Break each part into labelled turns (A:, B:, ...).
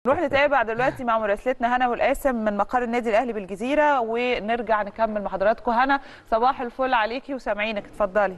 A: نروح نتابع دلوقتي مع مراسلتنا هنا والقاسم من مقر النادي الاهلي بالجزيره ونرجع نكمل مع حضراتكم هنا صباح الفل عليكي وسامعينك اتفضلي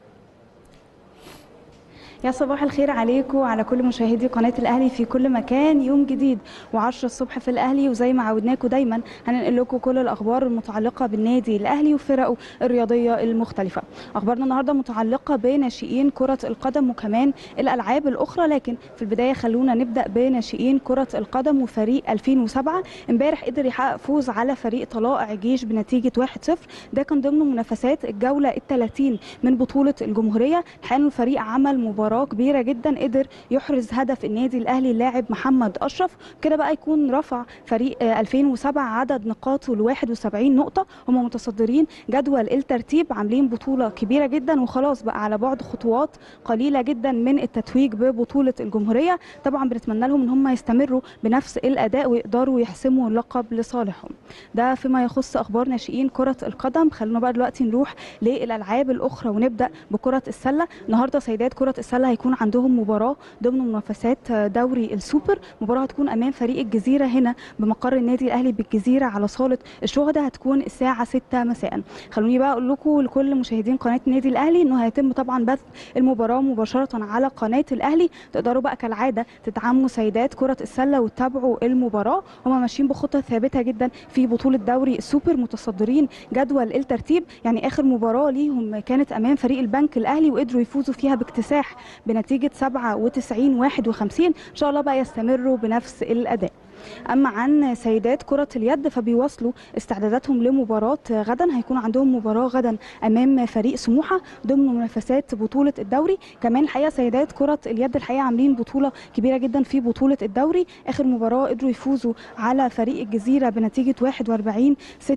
B: يا صباح الخير عليكم وعلى كل مشاهدي قناه الاهلي في كل مكان يوم جديد و10 الصبح في الاهلي وزي ما عودناكم دايما هننقل لكم كل الاخبار المتعلقه بالنادي الاهلي وفرقه الرياضيه المختلفه اخبارنا النهارده متعلقه بناشئين كره القدم وكمان الالعاب الاخرى لكن في البدايه خلونا نبدا بناشئين كره القدم وفريق 2007 امبارح قدر يحقق فوز على فريق طلائع جيش بنتيجه 1-0 ده كان ضمن منافسات الجوله ال30 من بطوله الجمهوريه الحقيقه الفريق عمل مباراه مباراه كبيره جدا قدر يحرز هدف النادي الاهلي اللاعب محمد اشرف كده بقى يكون رفع فريق 2007 عدد نقاطه ل 71 نقطه هم متصدرين جدول الترتيب عاملين بطوله كبيره جدا وخلاص بقى على بعد خطوات قليله جدا من التتويج ببطوله الجمهوريه طبعا بنتمنى لهم ان هم يستمروا بنفس الاداء ويقدروا يحسموا اللقب لصالحهم ده فيما يخص اخبار ناشئين كره القدم خلونا بقى دلوقتي نروح للالعاب الاخرى ونبدا بكره السله النهارده سيدات كره السله هيكون عندهم مباراه ضمن منافسات دوري السوبر مباراه هتكون امام فريق الجزيره هنا بمقر النادي الاهلي بالجزيره على صاله الشهداء هتكون الساعه 6 مساء خلوني بقى اقول لكم لكل مشاهدين قناه النادي الاهلي انه هيتم طبعا بث المباراه مباشره على قناه الاهلي تقدروا بقى كالعاده تدعموا سيدات كره السله وتتابعوا المباراه هم ماشيين بخطه ثابته جدا في بطوله دوري السوبر متصدرين جدول الترتيب يعني اخر مباراه ليهم كانت امام فريق البنك الاهلي وقدروا يفوزوا فيها باكتساح بنتيجه 97 51 ان شاء الله بقى يستمروا بنفس الاداء اما عن سيدات كره اليد فبيواصلوا استعداداتهم لمباراه غدا هيكون عندهم مباراه غدا امام فريق سموحه ضمن منافسات بطوله الدوري كمان الحقيقه سيدات كره اليد الحقيقه عاملين بطوله كبيره جدا في بطوله الدوري اخر مباراه قدروا يفوزوا على فريق الجزيره بنتيجه 41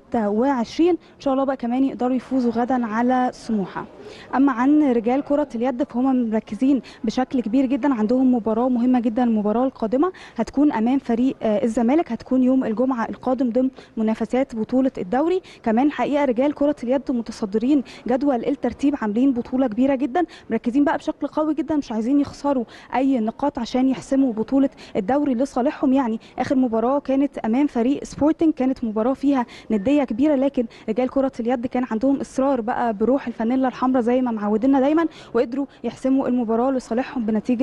B: 26 ان شاء الله بقى كمان يقدروا يفوزوا غدا على سموحه اما عن رجال كره اليد فهم مركزين بشكل كبير جدا عندهم مباراه مهمه جدا المباراه القادمه هتكون امام فريق الزمالك هتكون يوم الجمعه القادم ضمن منافسات بطوله الدوري كمان الحقيقه رجال كره اليد متصدرين جدول الترتيب عاملين بطوله كبيره جدا مركزين بقى بشكل قوي جدا مش عايزين يخسروا اي نقاط عشان يحسموا بطوله الدوري لصالحهم يعني اخر مباراه كانت امام فريق سبورتنج كانت مباراه فيها نديه كبيره لكن رجال كره اليد كان عندهم اصرار بقى بروح الفانيلا الحمراء زي ما معودنا دايما وقدروا يحسموا المباراه لصالحهم بنتيجه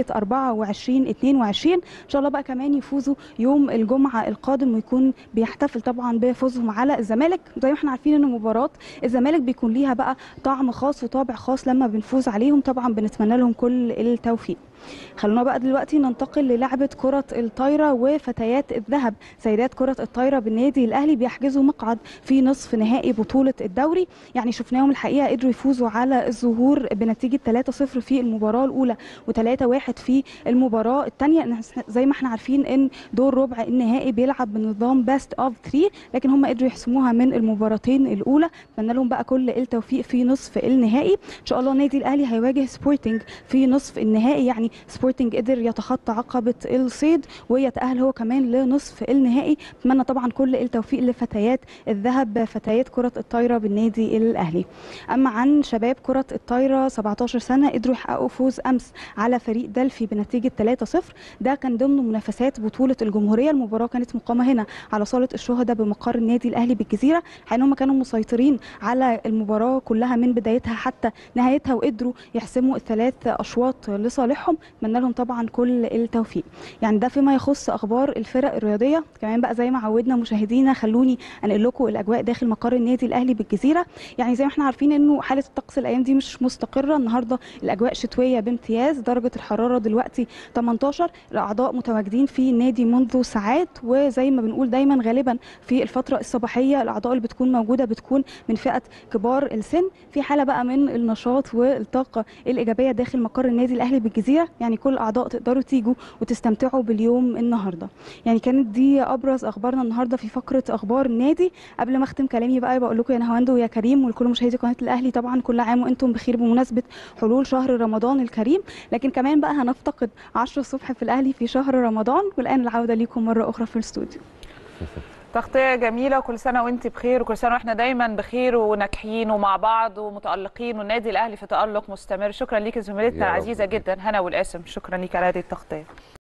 B: 24 22 ان شاء الله بقى كمان يفوزوا يوم الجمعه القادم ويكون بيحتفل طبعا بفوزهم على الزمالك زي ما احنا عارفين ان مباراه الزمالك بيكون ليها بقى طعم خاص وطابع خاص لما بنفوز عليهم طبعا بنتمنى لهم كل التوفيق خلونا بقى دلوقتي ننتقل للعبة كرة الطايرة وفتيات الذهب سيدات كرة الطايرة بالنادي الأهلي بيحجزوا مقعد في نصف نهائي بطولة الدوري يعني شفناهم الحقيقة قدروا يفوزوا على الظهور بنتيجة 3-0 في المباراة الأولى و3-1 في المباراة الثانية زي ما احنا عارفين ان دور ربع النهائي بيلعب بنظام بيست اوف 3 لكن هم قدروا يحسموها من المباراتين الأولى اتمنى لهم بقى كل التوفيق في نصف النهائي ان شاء الله النادي الأهلي هيواجه سبورتنج في نصف النهائي يعني سبورتنج قدر يتخطى عقبه الصيد ويتاهل هو كمان لنصف النهائي اتمنى طبعا كل التوفيق لفتيات الذهب فتيات كره الطايره بالنادي الاهلي اما عن شباب كره الطايره 17 سنه قدروا يحققوا فوز امس على فريق دلفي بنتيجه 3-0 ده كان ضمن منافسات بطوله الجمهوريه المباراه كانت مقامه هنا على صاله الشهداء بمقر النادي الاهلي بالجزيره حين هم كانوا مسيطرين على المباراه كلها من بدايتها حتى نهايتها وقدروا يحسموا الثلاث اشواط لصالحهم اتمنى لهم طبعا كل التوفيق يعني ده فيما يخص اخبار الفرق الرياضيه كمان بقى زي ما عودنا مشاهدينا خلوني انقل لكم الاجواء داخل مقر النادي الاهلي بالجزيره يعني زي ما احنا عارفين انه حاله الطقس الايام دي مش مستقره النهارده الاجواء شتويه بامتياز درجه الحراره دلوقتي 18 الاعضاء متواجدين في النادي منذ ساعات وزي ما بنقول دايما غالبا في الفتره الصباحيه الاعضاء اللي بتكون موجوده بتكون من فئه كبار السن في حاله بقى من النشاط والطاقه الايجابيه داخل مقر النادي الاهلي بالجزيره يعني كل الاعضاء تقدروا تيجوا وتستمتعوا باليوم النهارده يعني كانت دي ابرز اخبارنا النهارده في فقره اخبار النادي قبل ما اختم كلامي بقى بقول لكم يا نهاوند ويا كريم ولكل مشاهدي قناه الاهلي طبعا كل عام وانتم بخير بمناسبه حلول شهر رمضان الكريم لكن كمان بقى هنفتقد 10 الصبح في الاهلي في شهر رمضان والان العوده ليكم مره اخرى في الاستوديو
A: تغطيه جميله وكل سنه وانت بخير وكل سنه واحنا دايما بخير وناجحين ومع بعض ومتالقين والنادي الاهلي في تالق مستمر شكرا ليك زميلتنا العزيزه جدا هنا والقاسم شكرا ليك على هذه التغطيه